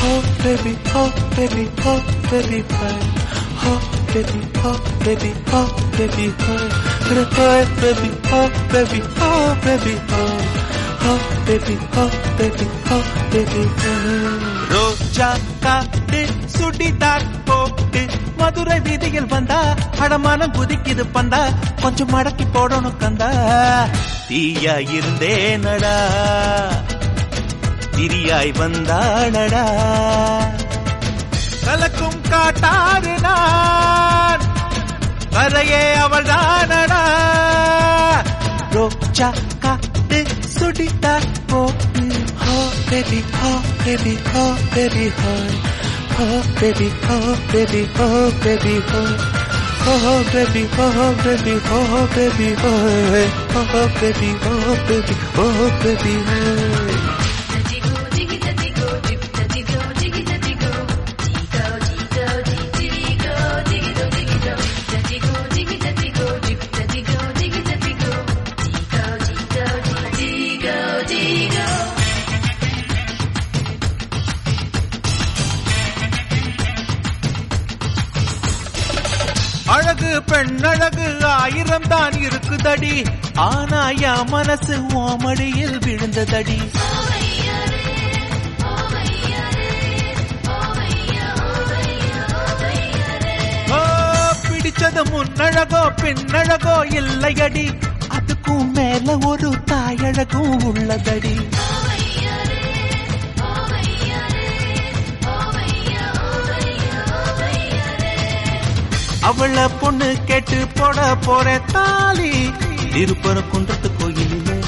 oh baby, oh baby, oh baby, hi. Oh baby, oh baby, oh baby, hi. Oh baby, oh baby, oh baby, oh. Oh baby, oh baby, oh baby, hi. ரோஜா காட்டு சுடிதார் போட்டு மதுரை வீதியில் வந்தா அடமானம் குதிக்குது பந்தா கொஞ்சம் மடக்கி போடணும் கந்தா தீயா இருந்தேனடா திரியாய் வந்தாளடா கலக்கும் காட்டாறு நான் கரையே அவள் தானடா ரோஜா காட்டு சுடித்தார் போட்டு ஹோ பேபி ஹோ பேபி ஹோ பேபி ஹோ ஹோ பேபி ஹோ பேபி ஹோ பேபி ஹோ Oh baby, oh baby, oh baby, oh oh baby, oh baby, oh baby, oh. அழகு பெண்ணழகு ஆயிரம் தான் இருக்குதடி ஆனா என் மனசு ஓமடியில் விழுந்ததடி ஓ, பிடிச்சது முன்னழகோ பின்னழகோ இல்லையடி அதுக்கும் மேல ஒரு தாயழகும் உள்ளதடி அவள பொண்ணு கேட்டு போட போற தாலி இருப்பன குன்றத்து கோயிலிலே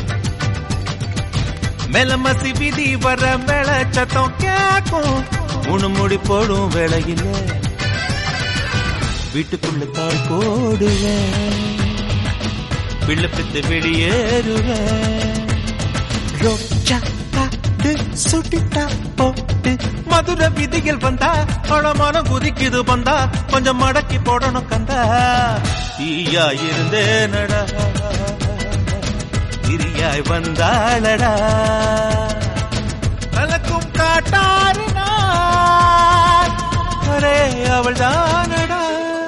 மெலமசி விதி வர மேல சத்தம் கேக்கும் உணுமுடி போடும் வேளையில வீட்டுக்குள்ள தாள் போடுவேன் பிள்ளை பித்து வெளியேறுவேன் ரோஜா காத்து சுட்டிட்டா போட்டு மதுரை விதியில் வந்தா பழமான குதிக்குது வந்தா கொஞ்சம் மடக்கி போடணும் கந்தா தீயா இருந்தேனடா திரியாய் வந்தாளடா கலக்கும் காட்டாறு நான் அரே அவள் தானடா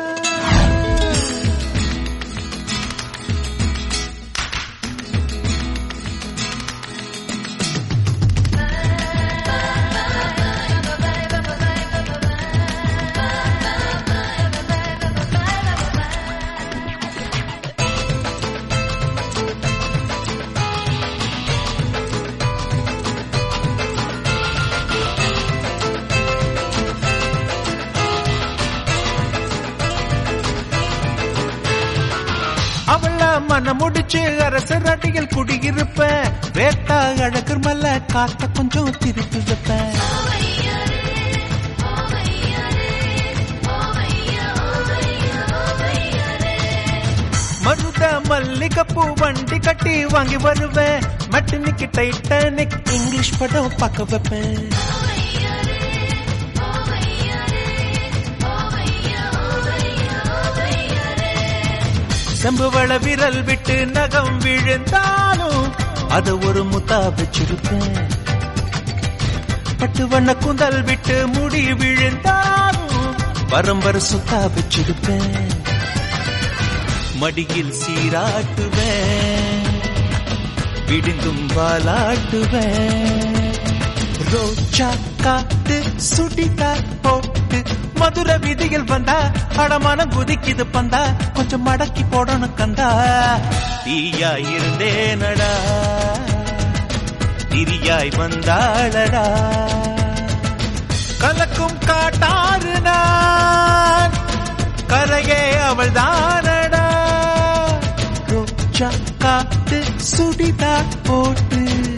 அவள மன முடிச்சு அரசர் அடியில் குடியிருப்பேன் வேட்டா அழகர் மல்ல காத்த கொஞ்சம் திருப்பி வைப்பேன் மருத மல்லிகைப்பூ வண்டி கட்டி வாங்கி வருவேன் மட்டினிக்கு டைட்டானிக் இங்கிலீஷ் படம் பார்க்க வைப்பேன் செம்புவள விரல் விட்டு நகம் விழுந்தாலும் அத ஒரு முத்தா வச்சிருப்பேன் பட்டு வண்ண குந்தல் விட்டு முடி விழுந்தாலும் வரம்பர சுத்தா வச்சிருப்பேன் மடியில் சீராட்டுவேன் விடிந்தும் வாலாட்டுவேன் ரோஜா காத்து சுடிதா போட்டு மதுரை விதியில் வந்தா அடமான குதிக்குது பந்தா கொஞ்சம் மடக்கி போடணும் கந்தா தீயா இருந்தேனடா திரியாய் வந்தாளடா கலக்கும் காட்டாறு நான் கரையே அவள் தானடா ரோஜா காத்து சுடிதா போட்டு